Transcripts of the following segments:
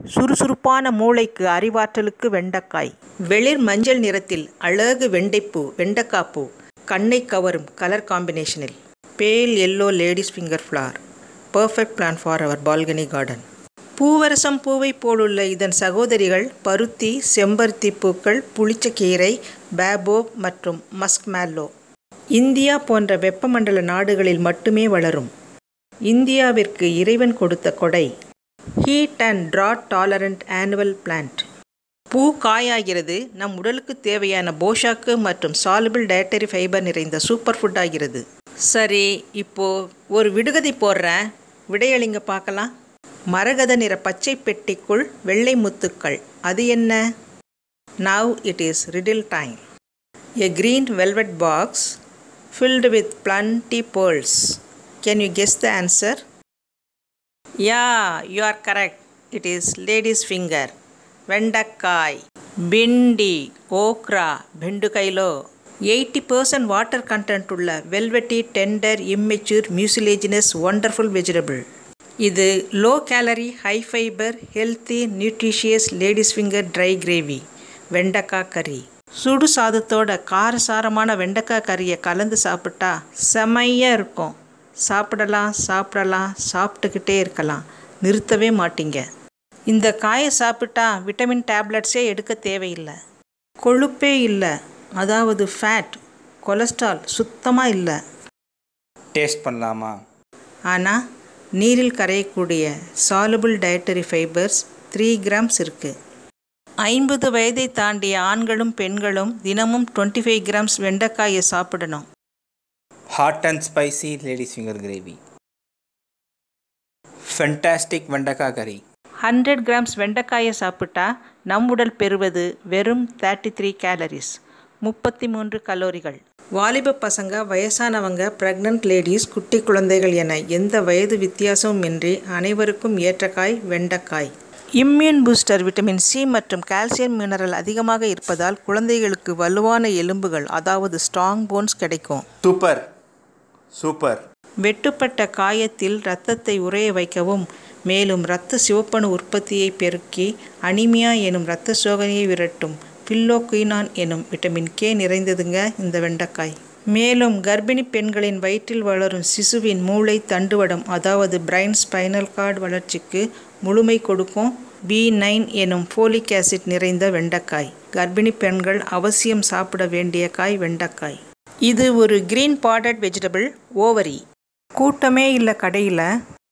சுறுசுறுப்பான மூளைக்கு அறிவாற்றலுக்கு வெண்டைக்காய் வெளிர் மஞ்சள் நிறத்தில் அழகு வெண்டைப்பூ வெண்டைக்காப்பூ கண்ணை கவரும் கலர் காம்பினேஷனில் pale yellow ladies finger flower perfect plan for our balcony garden பூவரசம் பூவை போலுள்ள இதன் சகோதரிகள் பருத்தி செம்பருத்தி பூக்கள் புளிச்சக்கீரை பேபோக் மற்றும் மஸ்க்மேல்லோ இந்தியா போன்ற வெப்பமண்டல நாடுகளில் மட்டுமே வளரும் இந்தியாவிற்கு இறைவன் கொடுத்த கொடை heat and drought tolerant annual plant பூ காயாகிறது நம் உடலுக்கு தேவையான போஷாக்கு மற்றும் சாலுபிள் டயட்டரி ஃபைபர் நிறைந்த சூப்பர் ஃபுட் ஆகிறது சரி இப்போ ஒரு விடுகதை போடுறேன் விடையளிங்க பார்க்கலாம் மரகத நிற பச்சை பெட்டிக்குள் வெள்ளை முத்துக்கள் அது என்ன now it is riddle time a green velvet box filled with plenty pearls. Can you guess the answer? Yeah, you are correct. It is lady's finger. వెండక్కాయ్ బిండి ఓక్రా బెండుకాయలో ఎయిటీ పర్సెంట్ వాటర్ కంటెంట్ உள்ள velvety tender immature mucilaginous wonderful vegetable இது low calorie high fibre healthy nutritious ladies finger dry gravy வெண்டைக்காய் கறி சுடு சாதத்தோட காரசாரமான வெண்டைக்காய் கறியை கலந்து சாப்பிட்டா செமையாக இருக்கும் சாப்பிடலாம் சாப்பிடலாம் சாப்பிட்டுக்கிட்டே இருக்கலாம் நிறுத்தவே மாட்டீங்க இந்த காயை சாப்பிட்டா விட்டமின் டேப்லெட்ஸே எடுக்க தேவையில்லை கொழுப்பே இல்லை அதாவது ஃபேட் கொலஸ்ட்ரால் சுத்தமாக இல்லை டேஸ்ட் பண்ணலாமா ஆனால் நீரில் கரையக்கூடிய soluble dietary fibres three grams இருக்குது ஐம்பது வயதை தாண்டிய ஆண்களும் பெண்களும் தினமும் டுவெண்ட்டி ஃபைவ் கிராம்ஸ் வெண்டைக்காயை சாப்பிடணும் hot and spicy ladies finger gravy fantastic வெண்டைக்காய் கறி ஹண்ட்ரட் கிராம்ஸ் வெண்டைக்காயை சாப்பிட்டா நம் உடல் பெறுவது வெறும் தேர்ட்டி த்ரீ கேலரிஸ் முப்பத்தி மூன்று கலோரிகள் வாலிப பசங்க வயசானவங்க ப்ரெக்னென்ட் லேடிஸ் குட்டி குழந்தைகள் என எந்த வயது வித்தியாசமும் இன்றி அனைவருக்கும் ஏற்ற காய் வெண்டைக்காய் இம்யூன் பூஸ்டர் விட்டமின் சி மற்றும் கால்சியம் மினரல் அதிகமாக இருப்பதால் குழந்தைகளுக்கு வலுவான எலும்புகள் அதாவது ஸ்ட்ராங் போன்ஸ் கிடைக்கும் சூப்பர் சூப்பர் வெட்டுப்பட்ட காயத்தில் இரத்தத்தை உறைய வைக்கவும் மேலும் இரத்த சிவப்பணு உற்பத்தியை பெருக்கி அனிமியா எனும் இரத்த சோகனையை விரட்டும் பில்லோகுயினான் எனும் விட்டமின் கே நிறைந்ததுங்க இந்த வெண்டைக்காய் மேலும் கர்ப்பிணி பெண்களின் வயிற்றில் வளரும் சிசுவின் மூளை தண்டுவடம் அதாவது பிரைன் ஸ்பைனல் கார்டு வளர்ச்சிக்கு முழுமை கொடுக்கும் பி நைன் எனும் ஃபோலிக் ஆசிட் நிறைந்த வெண்டைக்காய் கர்ப்பிணி பெண்கள் அவசியம் சாப்பிட வேண்டிய காய் வெண்டைக்காய் இது ஒரு கிரீன் பாடட் வெஜிடபிள் ஓவரி கூட்டமே இல்லை கடையில்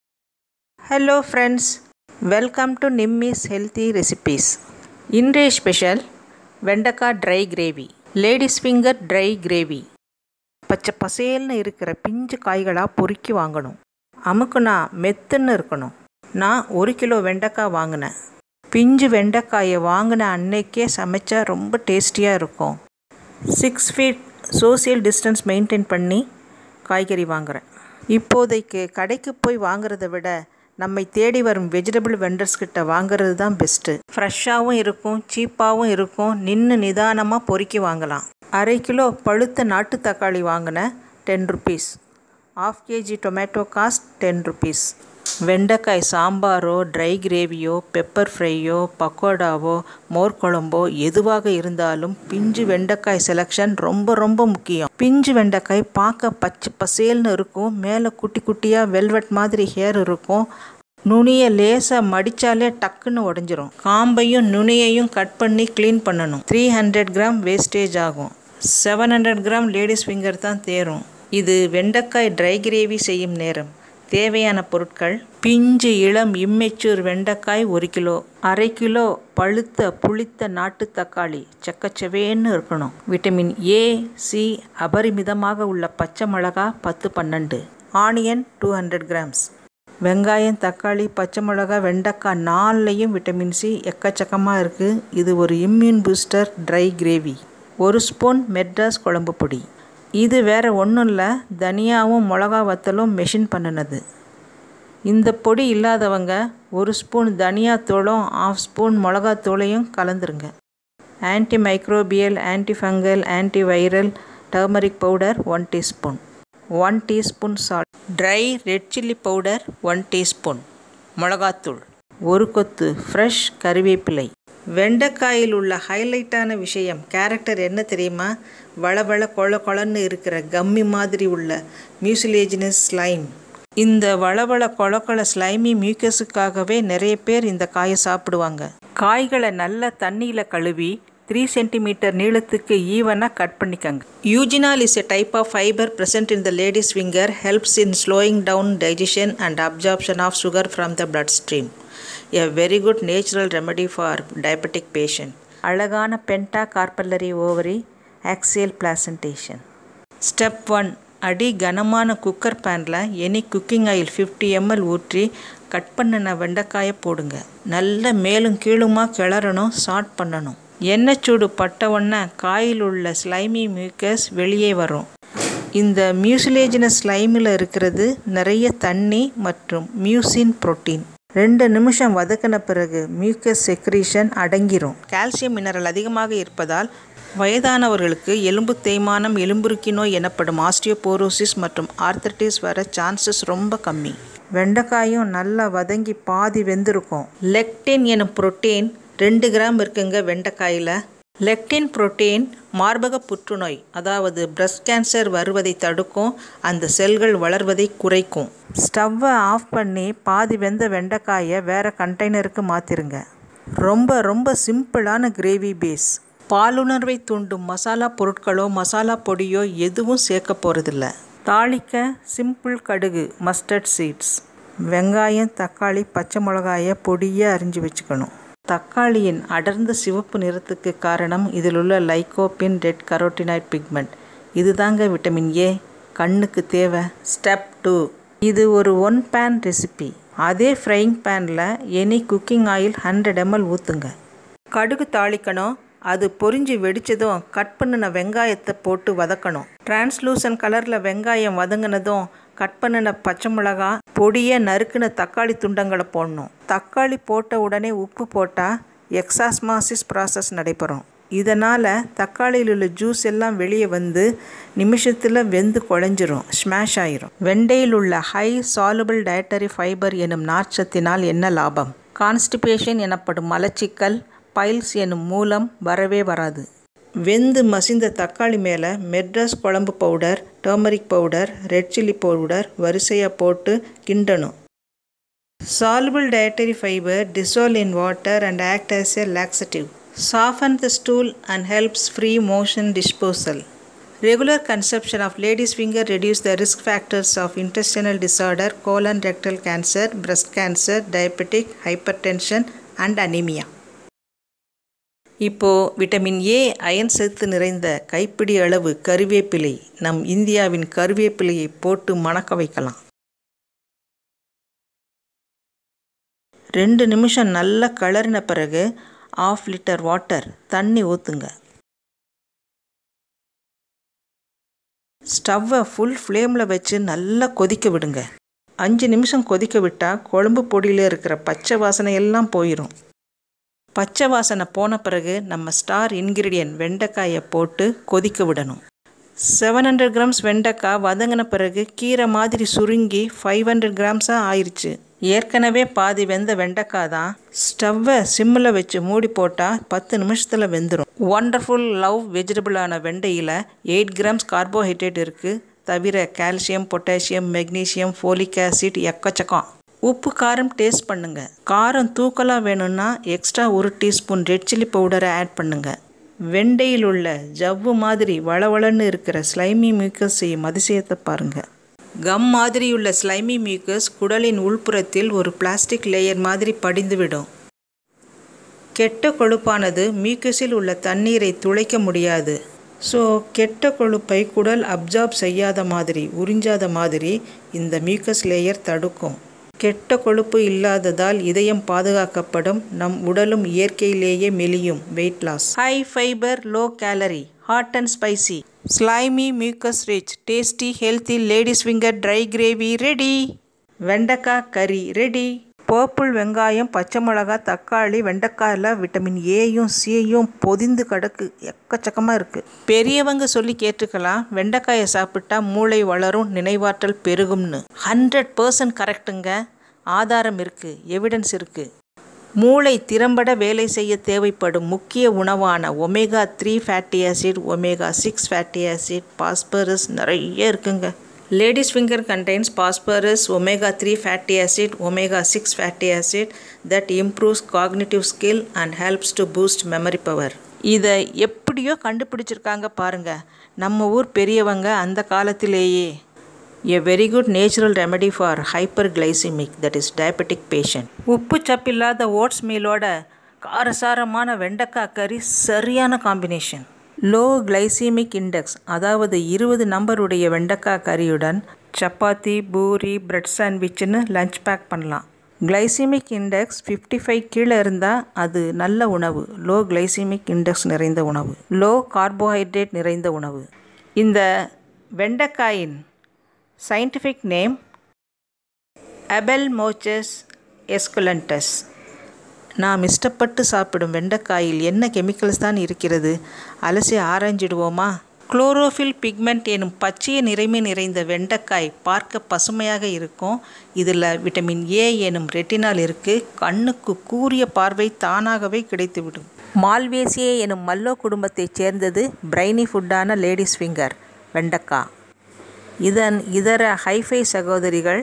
hello friends welcome to Nimmi's healthy recipes இன்றைய ஸ்பெஷல் வெண்டைக்காய் dry gravy ladies finger dry gravy பச்சை பசேல்னு இருக்கிற பிஞ்சு காய்களாக பொறுக்கி வாங்கணும் அமுக்குனா மெத்துன்னு இருக்கணும் நான் ஒரு கிலோ வெண்டைக்காய் வாங்கினேன் பிஞ்சு வெண்டைக்காயை வாங்கின அன்னைக்கே சமைச்சா ரொம்ப டேஸ்டியாக இருக்கும் six feet social distance maintain பண்ணி காய்கறி வாங்குகிறேன் இப்போதைக்கு கடைக்கு போய் வாங்குறத விட நம்மை தேடி வரும் வெஜிடபிள் வெண்டர்ஸ் கிட்ட வாங்குறது தான் பெஸ்ட்டு ஃப்ரெஷ்ஷாகவும் இருக்கும் சீப்பாகவும் இருக்கும் நின்று நிதானமாக பொறுக்கி வாங்கலாம் அரை கிலோ பழுத்த நாட்டு தக்காளி வாங்கினேன் ten rupees of KG tomato cost ten rupees வெண்டைக்காய் சாம்பாரோ ட்ரை கிரேவியோ பெப்பர் ஃப்ரையோ பக்கோடாவோ மோர் குழம்போ எதுவாக இருந்தாலும் பிஞ்சு வெண்டைக்காய் செலெக்ஷன் ரொம்ப ரொம்ப முக்கியம் பிஞ்சு வெண்டைக்காய் பார்க்க பச்சை பசேல்னு இருக்கும் மேலே குட்டி குட்டியாக வெல்வெட் மாதிரி ஹேர் இருக்கும் நுனியை லேசாக மடித்தாலே டக்குன்னு உடஞ்சிரும் காம்பையும் நுனியையும் கட் பண்ணி க்ளீன் பண்ணணும் த்ரீ ஹண்ட்ரட் கிராம் வேஸ்டேஜ் ஆகும் seven hundred gram ladies finger தான் தேரும் இது வெண்டைக்காய் ட்ரை கிரேவி செய்யும் நேரம் தேவையான பொருட்கள் பிஞ்சு இளம் இம்மெச்சூர் வெண்டைக்காய் ஒரு கிலோ அரை கிலோ பழுத்த புளித்த நாட்டு தக்காளி செக்கச்செவேன்னு இருக்கணும் விட்டமின் ஏ சி அபரிமிதமாக உள்ள பச்சை மிளகா பத்து பன்னெண்டு ஆனியன் டூ ஹண்ட்ரட் கிராம்ஸ் வெங்காயம் தக்காளி பச்சை மிளகா வெண்டைக்காய் நாலுலேயும் விட்டமின் சி எக்கச்சக்கமாக இருக்குது இது ஒரு இம்யூன் பூஸ்டர் ட்ரை கிரேவி ஒரு ஸ்பூன் மெட்ராஸ் குழம்பு பொடி இது வேறு ஒன்றும் இல்லை தனியாவும் மிளகா வத்தலும் மெஷின் பண்ணினது இந்த பொடி இல்லாதவங்க ஒரு ஸ்பூன் தனியாத்தூளும் ஆஃப் ஸ்பூன் மிளகாத்தூளையும் கலந்துருங்க anti microbial anti fungal anti viral turmeric powder one teaspoon one teaspoon salt dry red chilli powder one teaspoon மிளகாத்தூள் ஒரு கொத்து ஃப்ரெஷ் கறிவேப்பிலை வெண்டைக்காயில் உள்ள ஹைலைட்டான விஷயம் கேரக்டர் என்ன தெரியுமா வளவள கொழ கொழன்னு இருக்கிற கம்மி மாதிரி உள்ள மியூசிலேஜினஸ் ஸ்லைம் இந்த வளவள கொழ கொழ ஸ்லைமி மியூக்கஸுக்காகவே நிறைய பேர் இந்த காயை சாப்பிடுவாங்க காய்களை நல்லா தண்ணியில் கழுவி த்ரீ சென்டிமீட்டர் நீளத்துக்கு ஈவனாக கட் பண்ணிக்கங்க eugenol is a type of fibre present in the lady's finger helps in slowing down digestion and absorption of sugar from the bloodstream. A very good natural remedy for diabetic patient. அழகான penta carpellary ovary axial placentation step one அடி கனமான cooker பேனில் any cooking oil fifty ML ஊற்றி cut பண்ணின வெண்டைக்காயை போடுங்க நல்ல மேலும் கீழுமா கிளறணும் சாட் பண்ணணும் எண்ணெய் சூடு பட்ட உடனே காயில் உள்ள ஸ்லைமி மியூக்கஸ் வெளியே வரும் இந்த மியூசிலேஜினஸ் ஸ்லைமில் இருக்கிறது நிறைய தண்ணி மற்றும் மியூசின் புரோட்டீன் ரெண்டு நிமிஷம் வதக்கின பிறகு மியூக்கஸ் செக்ரீஷன் அடங்கிரும் கால்சியம் மினரல் அதிகமாக இருப்பதால் வயதானவர்களுக்கு எலும்பு தேய்மானம் எலும்புருக்கி நோய் எனப்படும் ஆஸ்டியோபோரோசிஸ் மற்றும் ஆர்த்தட்டிஸ் வர சான்சஸ் ரொம்ப கம்மி வெண்டைக்காயும் நல்லா வதங்கி பாதி வெந்திருக்கும் லெக்டின் எனும் புரோட்டீன் ரெண்டு கிராம் இருக்குங்க வெண்டைக்காயில் லெக்டின் புரோட்டீன் மார்பக புற்றுநோய் அதாவது பிரஸ்ட் கேன்சர் வருவதை தடுக்கும் அந்த செல்கள் வளர்வதை குறைக்கும் ஸ்டவ்வை ஆஃப் பண்ணி பாதி வெந்த வெண்டைக்காயை வேறு கண்டெய்னருக்கு மாற்றிருங்க ரொம்ப ரொம்ப சிம்பிளான கிரேவி பேஸ் பாலுணர்வை தூண்டும் மசாலா பொருட்களோ மசாலா பொடியோ எதுவும் சேர்க்க போகிறதில்ல தாளிக்க சிம்பிள் கடுகு மஸ்டர்ட் சீட்ஸ் வெங்காயம் தக்காளி பச்சை மிளகாயை பொடியாக அரிஞ்சு வச்சுக்கணும் தக்காளியின் அடர்ந்த சிவப்பு நிறத்துக்கு காரணம் இதில் உள்ள லைகோபின் ரெட் கரோட்டினாய்ட் பிக்மெண்ட் இதுதாங்க விட்டமின் ஏ கண்ணுக்கு தேவை ஸ்டெப் டூ இது ஒரு ஒன் பேன் ரெசிபி அதே ஃப்ரைங் பேனில் any cooking oil hundred ML ஊற்றுங்க கடுகு தாளிக்கணும் அது பொரிஞ்சு வெடிச்சதும் கட் பண்ணின வெங்காயத்தை போட்டு வதக்கணும் டிரான்ஸ்லூசன் கலரில் வெங்காயம் வதங்கினதும் கட் பண்ணின பச்சை மிளகா பொடியை நறுக்குன தக்காளி துண்டங்களை போடணும் தக்காளி போட்ட உடனே உப்பு போட்டால் எக்ஸாஸ்மாசிஸ் ப்ராசஸ் நடைபெறும் இதனால் தக்காளியில் உள்ள ஜூஸ் எல்லாம் வெளியே வந்து நிமிஷத்தில் வெந்து குழஞ்சிரும் ஸ்மாஷ் ஆயிரும் வெண்டையில் உள்ள ஹை சாலுபிள் டயட்டரி ஃபைபர் எனும் நார்ச்சத்தினால் என்ன லாபம் கான்ஸ்டிபேஷன் எனப்படும் மலச்சிக்கல் பைல்ஸ் எனும் மூலம் வரவே வராது வெந்து மசிந்த தக்காளி மேலே மெட்ராஸ் குழம்பு powder turmeric powder red chilli powder வரிசையாக போட்டு கிண்டணும் soluble dietary fibre dissolve in water and act as a laxative. Soften the stool and helps free motion disposal. Regular consumption of lady's finger reduce the risk factors of intestinal disorder, colon rectal cancer, breast cancer, diabetic, hypertension and anemia. இப்போ vitamin A iron சத்து நிறைந்த கைப்பிடி அளவு கருவேப்பிலை நம் இந்தியாவின் கருவேப்பிலையை போட்டு மணக்க வைக்கலாம் ரெண்டு நிமிஷம் நல்லா கிளறின பிறகு ஆஃப் லிட்டர் வாட்டர் தண்ணி ஊற்றுங்க ஸ்டவ்வை ஃபுல் ஃப்ளேமில் வச்சு நல்லா கொதிக்க விடுங்க அஞ்சு நிமிஷம் கொதிக்க விட்டால் குழம்பு பொடியில் இருக்கிற பச்சை வாசனை எல்லாம் போயிடும் பச்சை வாசனை போன பிறகு நம்ம ஸ்டார் இன்கிரீடியன்ட் வெண்டைக்காயை போட்டு கொதிக்க விடணும் செவன் ஹண்ட்ரட் கிராம்ஸ் வெண்டைக்காய் வதங்கின பிறகு கீரை மாதிரி சுருங்கி ஃபைவ் ஹண்ட்ரட் கிராம்ஸாக ஆயிடுச்சு ஏற்கனவே பாதி வெந்த வெண்டைக்காய் தான் ஸ்டவ்வை சிம்மில் வச்சு மூடி போட்டால் பத்து நிமிஷத்தில் வெந்துடும் ஒண்டர்ஃபுல் லவ் வெஜிடபிளான வெண்டையில் எயிட் கிராம்ஸ் கார்போஹைட்ரேட் இருக்குது தவிர calcium potassium magnesium folic acid எக்கச்சக்கம் உப்பு காரம் டேஸ்ட் பண்ணுங்க காரம் தூக்கலாக வேணும்னா எக்ஸ்ட்ரா ஒரு டீஸ்பூன் ரெட் சில்லி பவுடரை ஆட் பண்ணுங்க வெண்டையில் உள்ள ஜவ்வு மாதிரி வளவளன்னு இருக்கிற ஸ்லைமி மியூக்கஸ் செய்யும் அதிசயத்தை பாருங்க கம் மாதிரியுள்ள ஸ்லைமி மியூக்கஸ் குடலின் உள்புறத்தில் ஒரு பிளாஸ்டிக் லேயர் மாதிரி படிந்துவிடும் கெட்ட கொழுப்பானது மியூக்கஸில் உள்ள தண்ணீரை துளைக்க முடியாது ஸோ கெட்ட கொழுப்பை குடல் அப்சார்ப் செய்யாத மாதிரி உறிஞ்சாத மாதிரி இந்த மியூக்கஸ் லேயர் தடுக்கும் கெட்ட கொழுப்பு இல்லாததால் இதயம் பாதுகாக்கப்படும் நம் உடலும் இயற்கையிலேயே மெலியும் weight loss high fibre low calorie hot and spicy slimy mucus rich tasty healthy ladies finger dry gravy ready வெண்டைக்காய் கறி ரெடி பர்பிள் வெங்காயம் பச்சை மிளகா தக்காளி வெண்டைக்காயில் விட்டமின் ஏயும் சியும் பொதிந்து கிடக்கு எக்கச்சக்கமாக இருக்குது பெரியவங்க சொல்லி கேட்டுக்கலாம் வெண்டைக்காயை சாப்பிட்டா மூளை வளரும் நினைவாற்றல் பெருகும்னு ஹண்ட்ரட் பர்சன்ட் கரெக்டுங்க ஆதாரம் இருக்குது எவிடன்ஸ் இருக்குது மூளை திறம்பட வேலை செய்ய தேவைப்படும் முக்கிய உணவான omega three fatty acid omega six fatty acid phosphorus நிறைய இருக்குங்க ladies finger contains phosphorus omega three fatty acid omega six fatty acid that improves cognitive skill and helps to boost memory power இதை எப்படியோ கண்டுபிடிச்சிருக்காங்க பாருங்க நம்ம ஊர் பெரியவங்க அந்த காலத்திலேயே a very good natural remedy for hyper glycemic that is diabetic patient உப்பு சப்பில்லாத ஓட்ஸ் மீலோட காரசாரமான வெண்டைக்காய் கறி சரியான காம்பினேஷன் லோ கிளைசிமிக் இண்டெக்ஸ் அதாவது இருபது நம்பருடைய வெண்டைக்காய் கறியுடன் சப்பாத்தி பூரி பிரெட் சாண்ட்விச்னு லஞ்ச் பேக் பண்ணலாம் கிளைசிமிக் இண்டெக்ஸ் ஃபிஃப்டி ஃபைவ் கீழே இருந்தால் அது நல்ல உணவு லோ கிளைசிமிக் இண்டெக்ஸ் நிறைந்த உணவு லோ கார்போஹைட்ரேட் நிறைந்த உணவு இந்த வெண்டைக்காயின் scientific name Abelmoschus esculentus நாம் இஷ்டப்பட்டு சாப்பிடும் வெண்டைக்காயில் என்ன கெமிக்கல்ஸ் தான் இருக்கிறது அலசி ஆராய்ஞ்சிடுவோமா குளோரோஃபில் பிக்மெண்ட் எனும் பச்சைய நிறைமை நிறைந்த வெண்டைக்காய் பார்க்க பசுமையாக இருக்கும் இதில் விட்டமின் ஏ எனும் ரெட்டினால் இருக்குது கண்ணுக்கு கூரிய பார்வை தானாகவே கிடைத்துவிடும் மால்வேசியே எனும் மல்லோ குடும்பத்தைச் சேர்ந்தது பிரைனி ஃபுட்டான லேடிஸ் ஃபிங்கர் வெண்டைக்காய் இதன் இதர ஹைஃபை சகோதரிகள்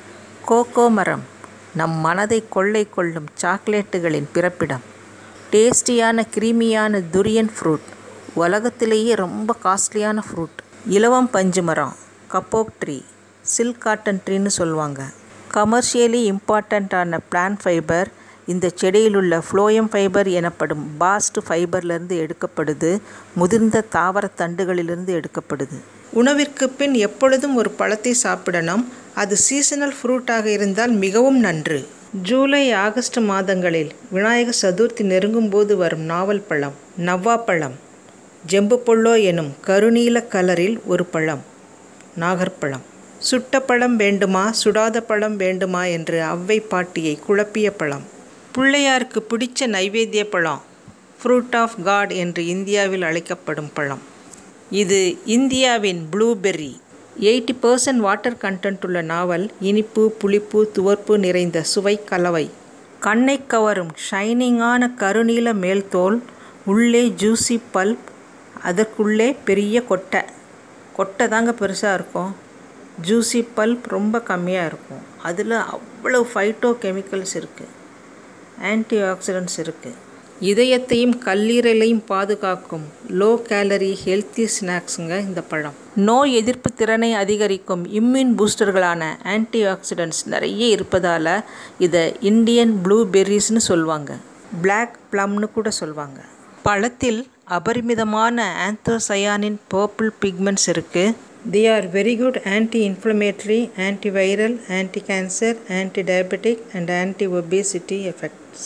கோகோ மரம் நம் மனதை கொள்ளை கொள்ளும் சாக்லேட்டுகளின் பிறப்பிடம் டேஸ்டியான கிரீமியான துரியன் ஃப்ரூட் உலகத்திலேயே ரொம்ப காஸ்ட்லியான ஃப்ரூட் இலவம் பஞ்சு மரம் கப்போக் ட்ரீ சில்க் காட்டன் ட்ரீன்னு சொல்லுவாங்க கமர்ஷியலி இம்பார்ட்டண்ட்டான பிளான்ட் ஃபைபர் இந்த செடியிலுள்ள ஃப்ளோயம் ஃபைபர் எனப்படும் பாஸ்ட் ஃபைபர்லேருந்து எடுக்கப்படுது முதிர்ந்த தாவர தண்டுகளிலிருந்து எடுக்கப்படுது உணவிற்கு பின் எப்பொழுதும் ஒரு பழத்தை சாப்பிடணும் அது சீசனல் ஃப்ரூட்டாக இருந்தால் மிகவும் நன்று ஜூலை ஆகஸ்ட் மாதங்களில் விநாயக சதுர்த்தி நெருங்கும் போது வரும் நாவல் பழம் நவ்வா பழம் ஜெம்பு பொல்லோ எனும் கருநீல கலரில் ஒரு பழம் நாகர்பழம் சுட்ட பழம் வேண்டுமா சுடாத பழம் வேண்டுமா என்று அவ்வை பாட்டியை குழப்பிய பழம் பிள்ளையாருக்கு பிடிச்ச நைவேத்திய பழம் ஃப்ரூட் ஆஃப் காட் என்று இந்தியாவில் அழைக்கப்படும் பழம் இது இந்தியாவின் blueberry eighty percent water content உள்ள நாவல் இனிப்பு புளிப்பு துவர்ப்பு நிறைந்த சுவை கலவை கண்ணை கவரும் ஷைனிங்கான கருநீல மேல்தோல் உள்ளே ஜூசி பல்ப் அதற்குள்ளே பெரிய கொட்டை கொட்டை தாங்க பெருசாக இருக்கும் ஜூசி பல்ப் ரொம்ப கம்மியாக இருக்கும் அதில் அவ்வளோ ஃபைட்டோ கெமிக்கல்ஸ் இருக்குது ஆன்டி ஆக்சிடென்ட்ஸ் இருக்குது இதயத்தையும் கல்லீரலையும் பாதுகாக்கும் லோ கேலரி ஹெல்த்தி ஸ்நாக்ஸுங்க இந்த பழம் நோய் எதிர்ப்பு திறனை அதிகரிக்கும் இம்யூன் பூஸ்டர்களான ஆன்டி ஆக்சிடென்ட்ஸ் நிறைய இருப்பதால் இதை இந்தியன் ப்ளூபெர்ரிஸ்னு சொல்லுவாங்க பிளாக் ப்ளம்னு கூட சொல்லுவாங்க பழத்தில் அபரிமிதமான ஆந்தோசயானின் பர்பிள் பிக்மெண்ட்ஸ் இருக்குது they are very good anti inflammatory anti viral anti cancer anti diabetic and anti obesity effects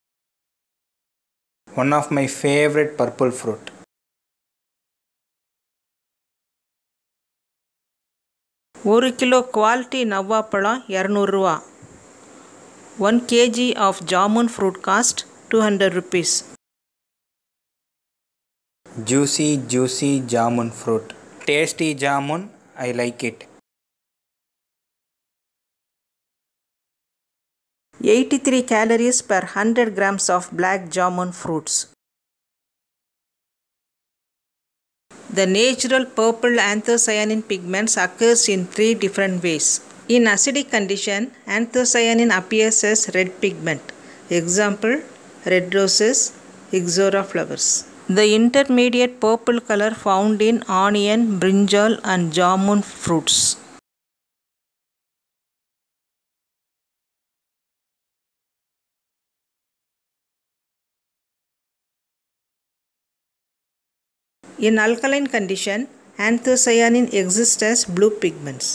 One of my favorite purple fruit. ஒரு கிலோ குவாலிட்டி நவ்வாப்பழம் இரநூறுவா one KG of jamun fruit cost two hundred rupees Juicy, juicy jamun fruit. Tasty jamun, I like it. Eighty three calories per hundred grams of black jamun fruits The natural purple anthocyanin pigments occurs in three different ways. In acidic condition, anthocyanin appears as red pigment. Example, red roses, ixora flowers. The intermediate purple color found in onion, brinjal and jamun fruits. In alkaline condition, anthocyanin exists as blue pigments.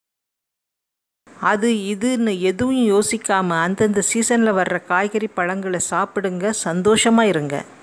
அது இதுன்னு எதுவும் யோசிக்காமல் அந்தந்த சீசனில் வர்ற காய்கறி பழங்களை சாப்பிடுங்க சந்தோஷமாக இருங்க